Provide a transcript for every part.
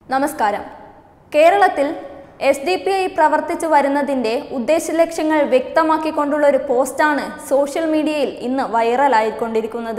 നമസ്കാരം കേരളത്തിൽ S D P I പ്രവർത്തിച്ചു വരുന്നതിൻ്റെ ഉദ്ദേശലക്ഷ്യങ്ങൾ വ്യക്തമാക്കിക്കൊണ്ടുള്ള ഒരു പോസ്റ്റാണ് സോഷ്യൽ മീഡിയയിൽ ഇന്ന് വൈറലായിക്കൊണ്ടിരിക്കുന്നത്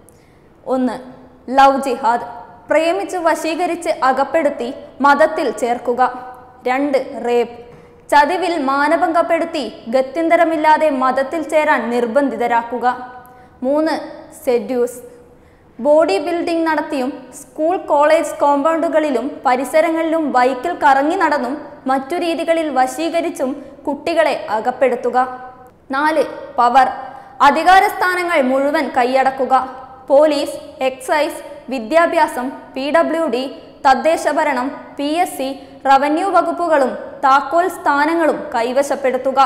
ഒന്ന് ലവ് ജിഹാദ് പ്രേമിച്ച് വശീകരിച്ച് അകപ്പെടുത്തി മതത്തിൽ ചേർക്കുക രണ്ട് റേപ്പ് ചതിവിൽ മാനഭംഗപ്പെടുത്തി ഗത്യന്തരമില്ലാതെ മതത്തിൽ ചേരാൻ നിർബന്ധിതരാക്കുക മൂന്ന് സെഡ്യൂസ് ബോഡി ബിൽഡിംഗ് നടത്തിയും സ്കൂൾ കോളേജ് കോമ്പൗണ്ടുകളിലും പരിസരങ്ങളിലും ബൈക്കിൽ കറങ്ങി നടന്നും മറ്റു രീതികളിൽ വശീകരിച്ചും കുട്ടികളെ അകപ്പെടുത്തുക നാല് പവർ അധികാരസ്ഥാനങ്ങൾ മുഴുവൻ കൈയടക്കുക പോലീസ് എക്സൈസ് വിദ്യാഭ്യാസം പി ഡബ്ല്യു ഡി തദ്ദേശഭരണം പി എസ് സി റവന്യൂ വകുപ്പുകളും താക്കോൽ സ്ഥാനങ്ങളും കൈവശപ്പെടുത്തുക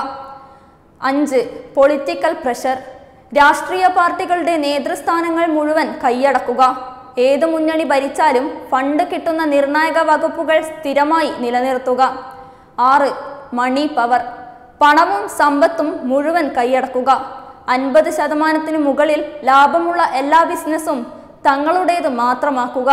അഞ്ച് പൊളിറ്റിക്കൽ പ്രഷർ രാഷ്ട്രീയ പാർട്ടികളുടെ നേതൃസ്ഥാനങ്ങൾ മുഴുവൻ കൈയടക്കുക ഏത് മുന്നണി ഭരിച്ചാലും ഫണ്ട് കിട്ടുന്ന നിർണായക വകുപ്പുകൾ സ്ഥിരമായി നിലനിർത്തുക ആറ് മണി പവർ പണവും സമ്പത്തും മുഴുവൻ കൈയടക്കുക അൻപത് ശതമാനത്തിന് മുകളിൽ ലാഭമുള്ള എല്ലാ ബിസിനസ്സും തങ്ങളുടേത് മാത്രമാക്കുക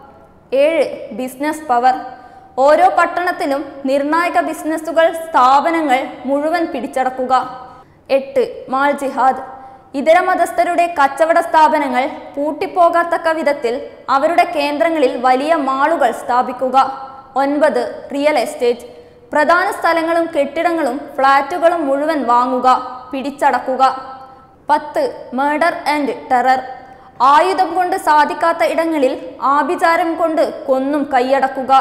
ഏഴ് ബിസിനസ് പവർ ഓരോ പട്ടണത്തിലും നിർണായക ബിസിനസ്സുകൾ സ്ഥാപനങ്ങൾ മുഴുവൻ പിടിച്ചടക്കുക എട്ട് മാൾ ജിഹാദ് ഇതര മതസ്ഥരുടെ കച്ചവട സ്ഥാപനങ്ങൾ പൂട്ടിപ്പോകാത്തക്ക വിധത്തിൽ അവരുടെ കേന്ദ്രങ്ങളിൽ വലിയ മാളുകൾ സ്ഥാപിക്കുക ഒൻപത് റിയൽ എസ്റ്റേറ്റ് പ്രധാന സ്ഥലങ്ങളും കെട്ടിടങ്ങളും ഫ്ളാറ്റുകളും മുഴുവൻ വാങ്ങുക പിടിച്ചടക്കുക പത്ത് മേർഡർ ആൻഡ് ടെറർ ആയുധം കൊണ്ട് സാധിക്കാത്ത ഇടങ്ങളിൽ ആഭിചാരം കൊണ്ട് കൊന്നും കൈയടക്കുക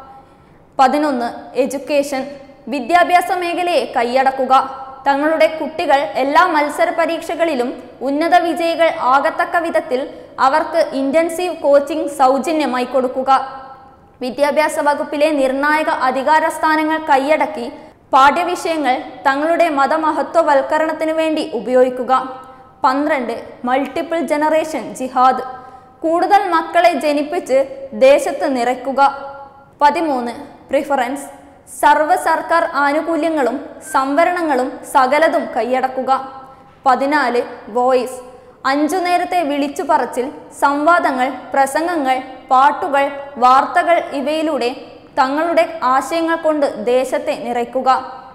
പതിനൊന്ന് എഡ്യൂക്കേഷൻ വിദ്യാഭ്യാസ മേഖലയെ കൈയടക്കുക തങ്ങളുടെ കുട്ടികൾ എല്ലാ മത്സര പരീക്ഷകളിലും ഉന്നത വിജയികൾ ആകത്തക്ക വിധത്തിൽ അവർക്ക് ഇൻറ്റൻസീവ് കോച്ചിംഗ് സൗജന്യമായി കൊടുക്കുക വിദ്യാഭ്യാസ വകുപ്പിലെ നിർണായക അധികാര സ്ഥാനങ്ങൾ കൈയടക്കി പാഠ്യവിഷയങ്ങൾ തങ്ങളുടെ മതമഹത്വവൽക്കരണത്തിനു വേണ്ടി ഉപയോഗിക്കുക പന്ത്രണ്ട് മൾട്ടിപ്പിൾ ജനറേഷൻ ജിഹാദ് കൂടുതൽ മക്കളെ ജനിപ്പിച്ച് ദേശത്ത് നിറയ്ക്കുക പതിമൂന്ന് പ്രിഫറൻസ് സർവ സർക്കാർ ആനുകൂല്യങ്ങളും സംവരണങ്ങളും സകലതും കൈയടക്കുക പതിനാല് വോയിസ് അഞ്ചു നേരത്തെ വിളിച്ചു പറച്ചിൽ സംവാദങ്ങൾ പ്രസംഗങ്ങൾ പാട്ടുകൾ വാർത്തകൾ ഇവയിലൂടെ തങ്ങളുടെ ആശയങ്ങൾ കൊണ്ട് ദേശത്തെ നിറയ്ക്കുക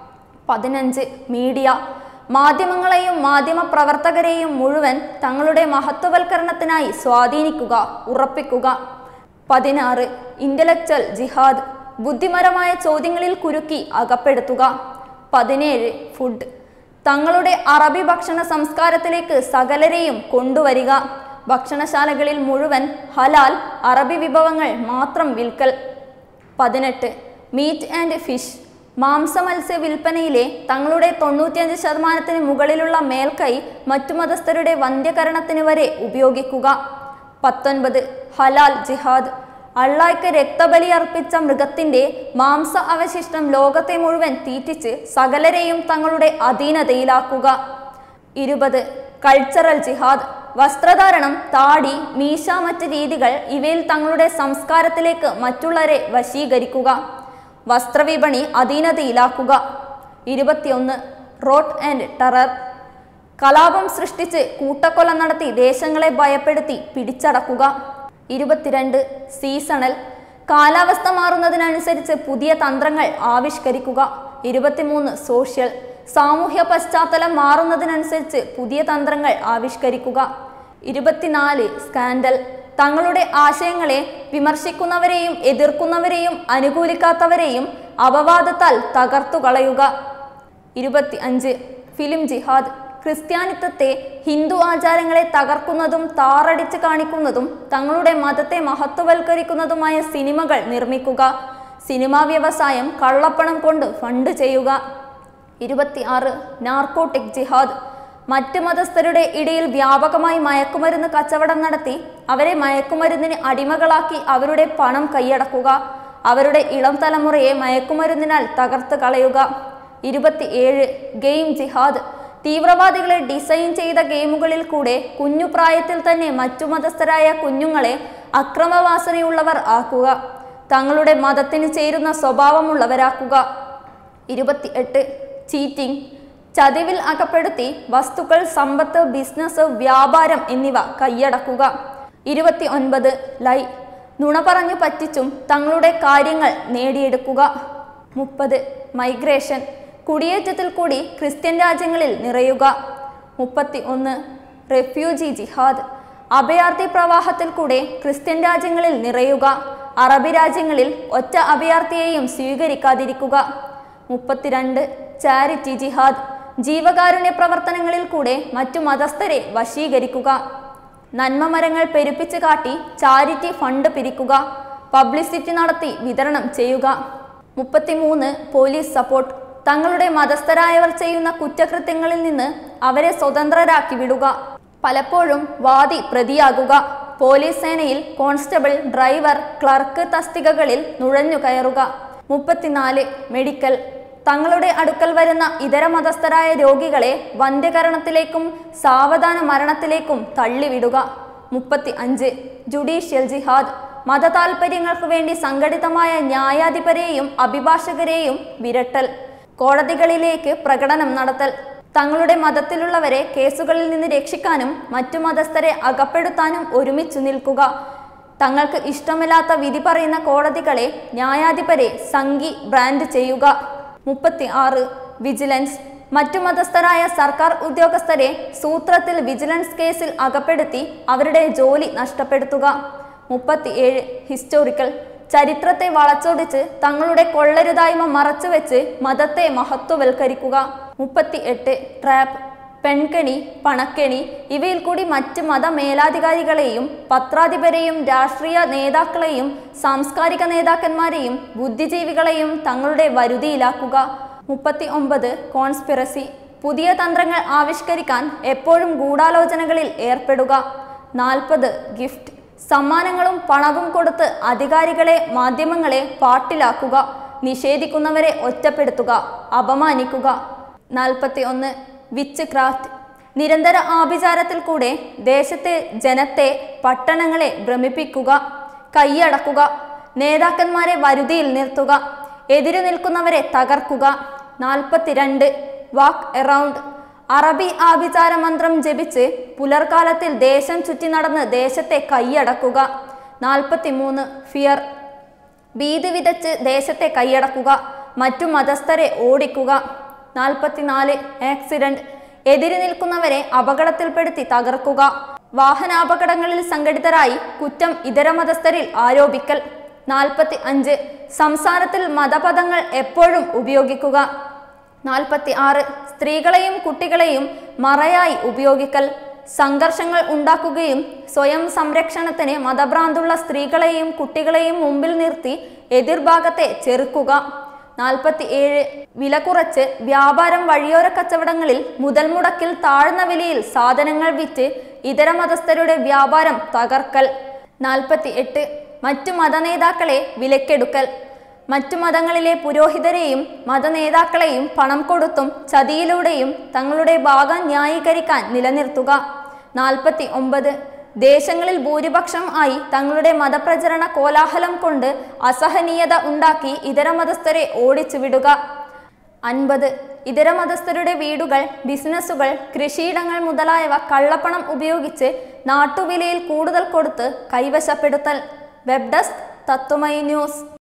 പതിനഞ്ച് മീഡിയ മാധ്യമങ്ങളെയും മാധ്യമ പ്രവർത്തകരെയും മുഴുവൻ തങ്ങളുടെ മഹത്വവൽക്കരണത്തിനായി സ്വാധീനിക്കുക ഉറപ്പിക്കുക പതിനാറ് ഇന്റലക്ച്വൽ ജിഹാദ് ബുദ്ധിപരമായ ചോദ്യങ്ങളിൽ കുരുക്കി അകപ്പെടുത്തുക പതിനേഴ് ഫുഡ് തങ്ങളുടെ അറബി ഭക്ഷണ സംസ്കാരത്തിലേക്ക് സകലരെയും കൊണ്ടുവരിക ഭക്ഷണശാലകളിൽ മുഴുവൻ ഹലാൽ അറബി വിഭവങ്ങൾ മാത്രം വിൽക്കൽ പതിനെട്ട് മീറ്റ് ആൻഡ് ഫിഷ് മാംസമത്സ്യ വിൽപ്പനയിലെ തങ്ങളുടെ തൊണ്ണൂറ്റിയഞ്ച് ശതമാനത്തിന് മുകളിലുള്ള മേൽക്കൈ മറ്റു മതസ്ഥരുടെ വന്ധ്യകരണത്തിന് വരെ ഉപയോഗിക്കുക പത്തൊൻപത് ഹലാൽ ജിഹാദ് അള്ളായ്ക്ക് രക്തബലി അർപ്പിച്ച മൃഗത്തിന്റെ മാംസ അവശിഷ്ടം ലോകത്തെ മുഴുവൻ തീറ്റിച്ച് സകലരെയും തങ്ങളുടെ അധീനതയിലാക്കുക ഇരുപത് കൾച്ചറൽ ജിഹാദ് വസ്ത്രധാരണം താടി മീശ മറ്റ് രീതികൾ ഇവയിൽ തങ്ങളുടെ സംസ്കാരത്തിലേക്ക് മറ്റുള്ളവരെ വശീകരിക്കുക വസ്ത്രവിപണി അധീനതയിലാക്കുക ഇരുപത്തിയൊന്ന് റോട്ട് ആൻഡ് ടെറർ കലാപം സൃഷ്ടിച്ച് കൂട്ടക്കൊല നടത്തി ദേശങ്ങളെ ഭയപ്പെടുത്തി പിടിച്ചടക്കുക ഇരുപത്തിരണ്ട് സീസണൽ കാലാവസ്ഥ മാറുന്നതിനനുസരിച്ച് പുതിയ തന്ത്രങ്ങൾ ആവിഷ്കരിക്കുക ഇരുപത്തിമൂന്ന് സോഷ്യൽ സാമൂഹ്യ പശ്ചാത്തലം മാറുന്നതിനനുസരിച്ച് പുതിയ തന്ത്രങ്ങൾ ആവിഷ്കരിക്കുക ഇരുപത്തിനാല് സ്കാൻഡൽ തങ്ങളുടെ ആശയങ്ങളെ വിമർശിക്കുന്നവരെയും എതിർക്കുന്നവരെയും അനുകൂലിക്കാത്തവരെയും അപവാദത്താൽ തകർത്തു കളയുക ഇരുപത്തി അഞ്ച് ഫിലിം ജിഹാദ് ക്രിസ്ത്യാനിത്വത്തെ ഹിന്ദു ആചാരങ്ങളെ തകർക്കുന്നതും താറടിച്ച് കാണിക്കുന്നതും തങ്ങളുടെ മതത്തെ മഹത്വവൽക്കരിക്കുന്നതുമായ സിനിമകൾ നിർമ്മിക്കുക സിനിമാ വ്യവസായം കള്ളപ്പണം കൊണ്ട് ഫണ്ട് ചെയ്യുക ഇരുപത്തി ആറ് നാർക്കോട്ടിക് ജിഹാദ് മറ്റ് മതസ്ഥരുടെ ഇടയിൽ വ്യാപകമായി മയക്കുമരുന്ന് കച്ചവടം നടത്തി അവരെ മയക്കുമരുന്നിന് അടിമകളാക്കി അവരുടെ പണം കൈയടക്കുക അവരുടെ ഇളം തലമുറയെ മയക്കുമരുന്നിനാൽ തകർത്ത് കളയുക ഇരുപത്തി ഏഴ് ഗെയിം ജിഹാദ് തീവ്രവാദികളെ ഡിസൈൻ ചെയ്ത ഗെയിമുകളിൽ കൂടെ കുഞ്ഞു പ്രായത്തിൽ തന്നെ മറ്റു മതസ്ഥരായ കുഞ്ഞുങ്ങളെ അക്രമവാസനയുള്ളവർ ആക്കുക തങ്ങളുടെ മതത്തിന് ചേരുന്ന സ്വഭാവമുള്ളവരാക്കുക ഇരുപത്തി എട്ട് ചീറ്റിംഗ് ചതിവിൽ അകപ്പെടുത്തി വസ്തുക്കൾ സമ്പത്ത് ബിസിനസ് വ്യാപാരം എന്നിവ കൈയടക്കുക ഇരുപത്തി ഒൻപത് ലൈ നുണ പറഞ്ഞു പറ്റിച്ചും തങ്ങളുടെ കാര്യങ്ങൾ നേടിയെടുക്കുക മുപ്പത് മൈഗ്രേഷൻ കുടിയേറ്റത്തിൽ കൂടി ക്രിസ്ത്യൻ രാജ്യങ്ങളിൽ നിറയുക മുപ്പത്തി ഒന്ന് റെഫ്യൂജി ജിഹാദ് അഭയാർത്ഥി പ്രവാഹത്തിൽ കൂടെ ക്രിസ്ത്യൻ രാജ്യങ്ങളിൽ നിറയുക അറബി രാജ്യങ്ങളിൽ ഒറ്റ അഭയാർത്ഥിയെയും സ്വീകരിക്കാതിരിക്കുക മുപ്പത്തിരണ്ട് ചാരിറ്റി ജിഹാദ് ജീവകാരുണ്യ പ്രവർത്തനങ്ങളിൽ കൂടെ മറ്റു മതസ്ഥരെ വശീകരിക്കുക നന്മ മരങ്ങൾ പെരുപ്പിച്ച് കാട്ടി ചാരിറ്റി ഫണ്ട് പിരിക്കുക പബ്ലിസിറ്റി നടത്തി വിതരണം ചെയ്യുക മുപ്പത്തിമൂന്ന് പോലീസ് സപ്പോർട്ട് തങ്ങളുടെ മതസ്ഥരായവർ ചെയ്യുന്ന കുറ്റകൃത്യങ്ങളിൽ നിന്ന് അവരെ സ്വതന്ത്രരാക്കി വിടുക പലപ്പോഴും വാദി പ്രതിയാകുക പോലീസ് സേനയിൽ കോൺസ്റ്റബിൾ ഡ്രൈവർ ക്ലർക്ക് തസ്തികകളിൽ നുഴഞ്ഞു കയറുക മുപ്പത്തിനാല് മെഡിക്കൽ തങ്ങളുടെ അടുക്കൽ വരുന്ന ഇതര മതസ്ഥരായ രോഗികളെ വന്ധ്യകരണത്തിലേക്കും സാവധാന മരണത്തിലേക്കും തള്ളിവിടുക മുപ്പത്തി അഞ്ച് ജുഡീഷ്യൽ ജിഹാദ് മതതാൽപര്യങ്ങൾക്ക് വേണ്ടി സംഘടിതമായ ന്യായാധിപരെയും അഭിഭാഷകരെയും വിരട്ടൽ കോടതികളിലേക്ക് പ്രകടനം നടത്തൽ തങ്ങളുടെ മതത്തിലുള്ളവരെ കേസുകളിൽ നിന്ന് രക്ഷിക്കാനും മറ്റു മതസ്ഥരെ അകപ്പെടുത്താനും ഒരുമിച്ചു നിൽക്കുക തങ്ങൾക്ക് ഇഷ്ടമില്ലാത്ത വിധി പറയുന്ന കോടതികളെ ന്യായാധിപരെ സംഘി ബ്രാൻഡ് ചെയ്യുക മുപ്പത്തി ആറ് വിജിലൻസ് മറ്റു മതസ്ഥരായ സർക്കാർ ഉദ്യോഗസ്ഥരെ സൂത്രത്തിൽ വിജിലൻസ് കേസിൽ അകപ്പെടുത്തി അവരുടെ ജോലി നഷ്ടപ്പെടുത്തുക മുപ്പത്തിയേഴ് ഹിസ്റ്റോറിക്കൽ ചരിത്രത്തെ വളച്ചൊടിച്ച് തങ്ങളുടെ കൊള്ളരുതായ്മ മറച്ചുവെച്ച് മതത്തെ മഹത്വവൽക്കരിക്കുക മുപ്പത്തി എട്ട് ട്രാപ്പ് പെൺകെണി പണക്കെണി ഇവയിൽ കൂടി മറ്റ് മത മേലാധികാരികളെയും പത്രാധിപരെയും രാഷ്ട്രീയ നേതാക്കളെയും സാംസ്കാരിക നേതാക്കന്മാരെയും ബുദ്ധിജീവികളെയും തങ്ങളുടെ വരുതിയിലാക്കുക മുപ്പത്തി ഒമ്പത് കോൺസ്പിറസി പുതിയ തന്ത്രങ്ങൾ ആവിഷ്കരിക്കാൻ എപ്പോഴും ഗൂഢാലോചനകളിൽ ഏർപ്പെടുക നാൽപ്പത് ഗിഫ്റ്റ് സമ്മാനങ്ങളും പണവും കൊടുത്ത് അധികാരികളെ മാധ്യമങ്ങളെ പാട്ടിലാക്കുക നിഷേധിക്കുന്നവരെ ഒറ്റപ്പെടുത്തുക അപമാനിക്കുക നാൽപ്പത്തി ഒന്ന് വിച്ച് ക്രാഫ്റ്റ് നിരന്തര ആഭിചാരത്തിൽ കൂടെ ദേശത്തെ ജനത്തെ പട്ടണങ്ങളെ ഭ്രമിപ്പിക്കുക കൈയടക്കുക നേതാക്കന്മാരെ വരുതിയിൽ നിർത്തുക എതിരു നിൽക്കുന്നവരെ തകർക്കുക നാൽപ്പത്തിരണ്ട് വാക്ക് എറൗണ്ട് അറബി ആഭിചാര മന്ത്രം ജപിച്ച് പുലർക്കാലത്തിൽ ദേശം ചുറ്റി നടന്ന് ദേശത്തെ കൈയടക്കുക നാൽപ്പത്തിമൂന്ന് ഫിയർ ഭീതി വിതച്ച് ദേശത്തെ കൈയടക്കുക മറ്റു മതസ്ഥരെ ഓടിക്കുക നാൽപ്പത്തിനാല് ആക്സിഡന്റ് എതിരി നിൽക്കുന്നവരെ അപകടത്തിൽപ്പെടുത്തി തകർക്കുക വാഹനാപകടങ്ങളിൽ സംഘടിതരായി കുറ്റം ഇതര മതസ്ഥരിൽ ആരോപിക്കൽ നാൽപ്പത്തി അഞ്ച് സംസാരത്തിൽ മതപദങ്ങൾ എപ്പോഴും ഉപയോഗിക്കുക നാൽപ്പത്തി ആറ് സ്ത്രീകളെയും കുട്ടികളെയും മറയായി ഉപയോഗിക്കൽ സംഘർഷങ്ങൾ ഉണ്ടാക്കുകയും സ്വയം സംരക്ഷണത്തിന് മതഭ്രാന്തുള്ള സ്ത്രീകളെയും കുട്ടികളെയും മുമ്പിൽ നിർത്തി എതിർഭാഗത്തെ ചെറുക്കുക നാൽപ്പത്തി ഏഴ് വില കുറച്ച് വ്യാപാരം വഴിയോര കച്ചവടങ്ങളിൽ മുതൽ മുടക്കിൽ താഴ്ന്ന വിലയിൽ സാധനങ്ങൾ വിറ്റ് ഇതര മതസ്ഥരുടെ വ്യാപാരം തകർക്കൽ നാൽപ്പത്തി എട്ട് മറ്റു മതനേതാക്കളെ വിലക്കെടുക്കൽ മറ്റു മതങ്ങളിലെ പുരോഹിതരെയും മതനേതാക്കളെയും പണം കൊടുത്തും ചതിയിലൂടെയും തങ്ങളുടെ ഭാഗം ന്യായീകരിക്കാൻ നിലനിർത്തുക നാൽപ്പത്തി ഒമ്പത് ദേശങ്ങളിൽ ഭൂരിപക്ഷം ആയി തങ്ങളുടെ മതപ്രചരണ കോലാഹലം കൊണ്ട് അസഹനീയത ഉണ്ടാക്കി ഇതര മതസ്ഥരെ ഓടിച്ചു വിടുക അൻപത് ഇതര മതസ്ഥരുടെ വീടുകൾ ബിസിനസ്സുകൾ കൃഷിയിടങ്ങൾ മുതലായവ കള്ളപ്പണം ഉപയോഗിച്ച് നാട്ടുവിലയിൽ കൂടുതൽ കൊടുത്ത് കൈവശപ്പെടുത്തൽ വെബ് ഡെസ്ക് തത്വമൈ ന്യൂസ്